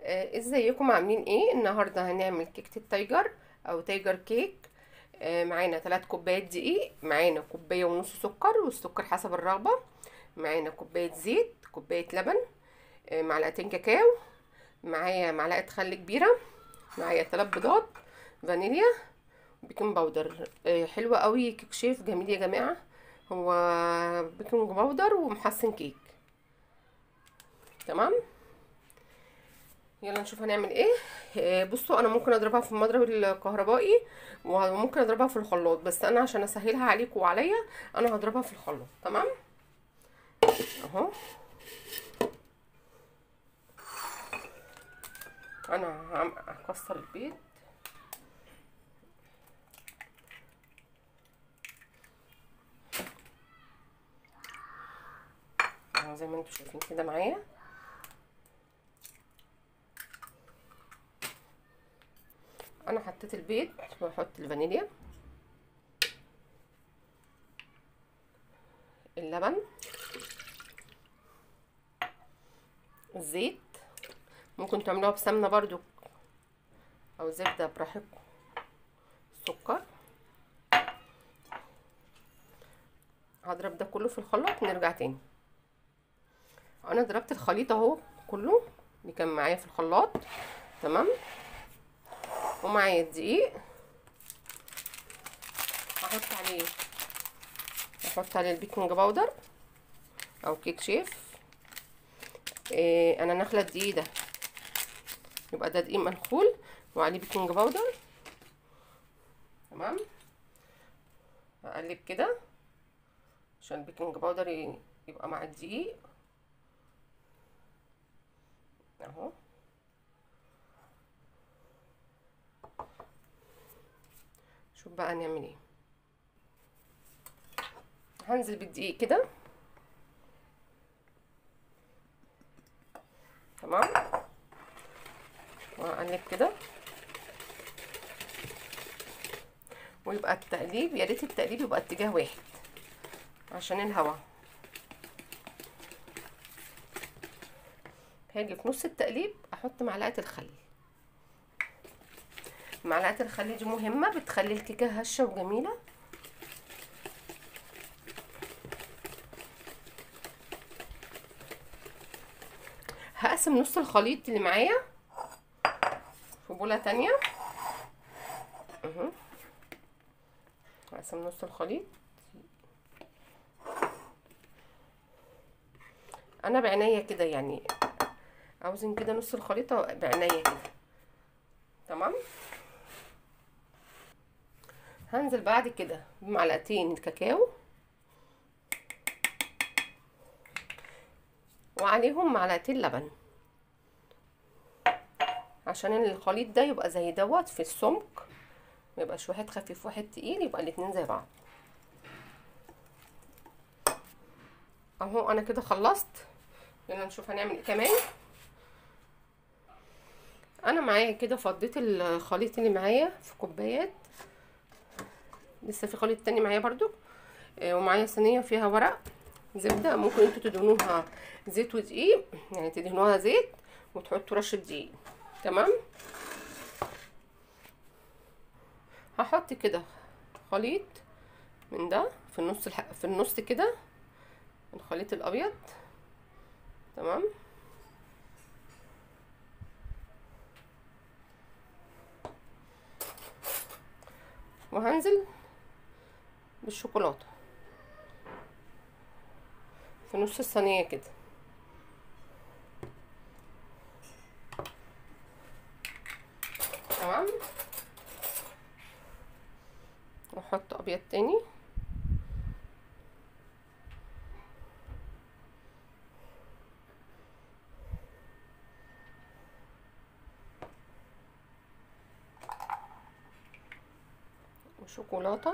آه، ازيكم عاملين ايه النهارده هنعمل كيكه التايجر او تايجر كيك آه، معانا 3 كوبايات دقيق معانا كوبايه ونص سكر والسكر حسب الرغبه معانا كوبايه زيت كوبايه لبن آه، معلقتين كاكاو معايا معلقه خل كبيره معايا 3 بيضات فانيليا بيكنج باودر آه، حلوه قوي كيك شيف جميل يا جماعه هو بيكنج باودر ومحسن كيك تمام يلا نشوف هنعمل ايه آه، بصوا انا ممكن اضربها في المضرب الكهربائي وممكن اضربها في الخلاط بس انا عشان اسهلها عليكم وعليا انا هضربها في الخلاط تمام اهو انا هعم- هكسر البيض اهو زي ما انتم شايفين كده معايا انا حطيت البيض واحط الفانيليا اللبن الزيت ممكن تعملوها بسمنه برضو او زبده براحتكم السكر هضرب ده كله في الخلاط ونرجع تاني انا ضربت الخليط اهو كله اللي كان معايا في الخلاط تمام ومعايا الدقيق هحط عليه هحط عليه البيكنج باودر او كيك شيف إيه انا نخله الدقيق ده يبقى ده دقيق منخول وعليه بيكنج باودر تمام هقلب كده عشان البيكنج باودر يبقى مع الدقيق اهو شوف بقى نعمل ايه هنزل بالدقيق كده تمام وهقلب كده ويبقى التقليب يا ريت التقليب يبقى اتجاه واحد عشان الهواء هاجي في نص التقليب احط معلقه الخل معلقه الخل دي مهمه بتخلي الكيكه هشه وجميله هقسم نص الخليط اللي معايا في بوله تانية اهو هقسم نص الخليط انا بعناية كده يعني اوزن كده نص الخليطه بعناية كده تمام هنزل بعد كده بمعلقتين الكاكاو وعليهم معلقتين لبن عشان الخليط ده يبقى زي دوت في السمك ما يبقاش واحد خفيف واحد تقيل يبقى الاتنين زي بعض اهو انا كده خلصت يلا نشوف هنعمل ايه كمان انا معايا كده فضيت الخليط اللي معايا في كوبايات لسه في خليط تاني معايا برضو آه ومعايا صينيه فيها ورق زبده ممكن انتوا تدهنوها زيت ودقيق يعني تدهنوها زيت وتحطوا رشه دقيق تمام هحط كده خليط من ده في النص الح... في النص كده الخليط الابيض تمام وهنزل بالشوكولاته في نص الصينيه كده تمام واحط ابيض تاني وشوكولاته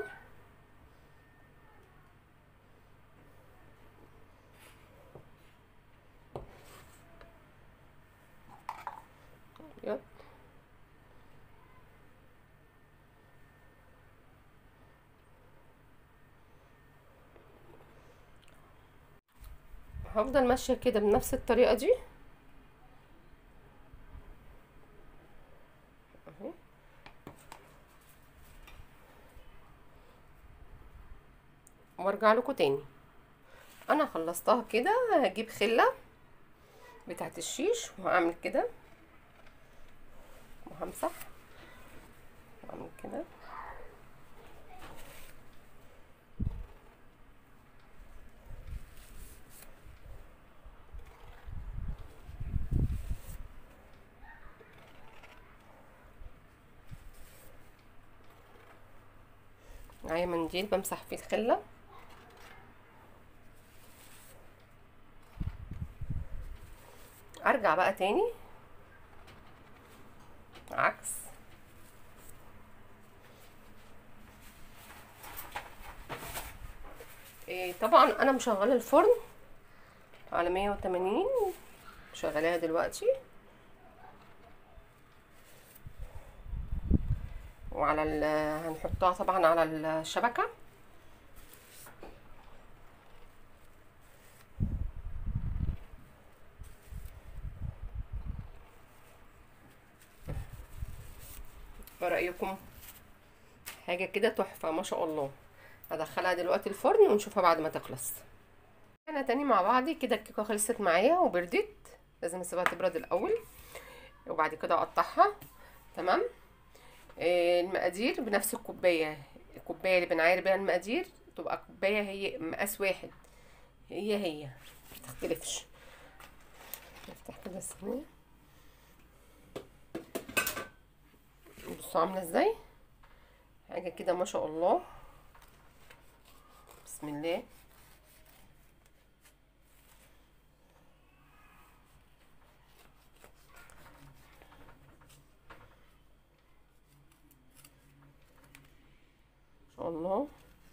ابيض هفضل ماشيه كده بنفس الطريقه دي وارجع لكم تاني انا خلصتها كده هجيب خله بتاعت الشيش وهعمل كده وهمسح واعمل كده معايا منديل بمسح فيه الخله ارجع بقى تاني عكس إيه طبعا انا مشغله الفرن على 180 شغلاها دلوقتي وعلى ال هنحطها طبعا على الشبكه ايه رايكم حاجه كده تحفه ما شاء الله هدخلها دلوقتي الفرن ونشوفها بعد ما تخلص انا تاني مع بعضي كده الكيكه خلصت معايا وبردت لازم اسيبها تبرد الاول وبعد كده اقطعها تمام آه المقادير بنفس الكوبايه الكوبايه اللي بنعاير بيها المقادير تبقى كوبايه هي مقاس واحد هي هي متختلفش نفتح كده الصينيه بصوا عامله ازاي حاجه كده ما شاء الله بسم الله ما شاء الله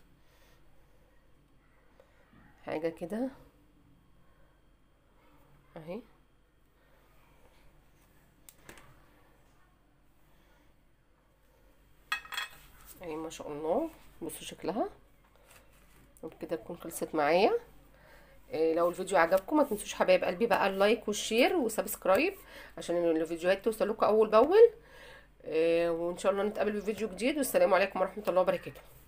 حاجه كده اهي اهي ما شاء الله بصوا شكلها وبكده تكون خلصت معايا إيه لو الفيديو عجبكم ما تنسوش حبايب قلبي بقى اللايك والشير وسبسكرايب عشان الفيديوهات توصل لكم اول باول إيه وان شاء الله نتقابل في فيديو جديد والسلام عليكم ورحمه الله وبركاته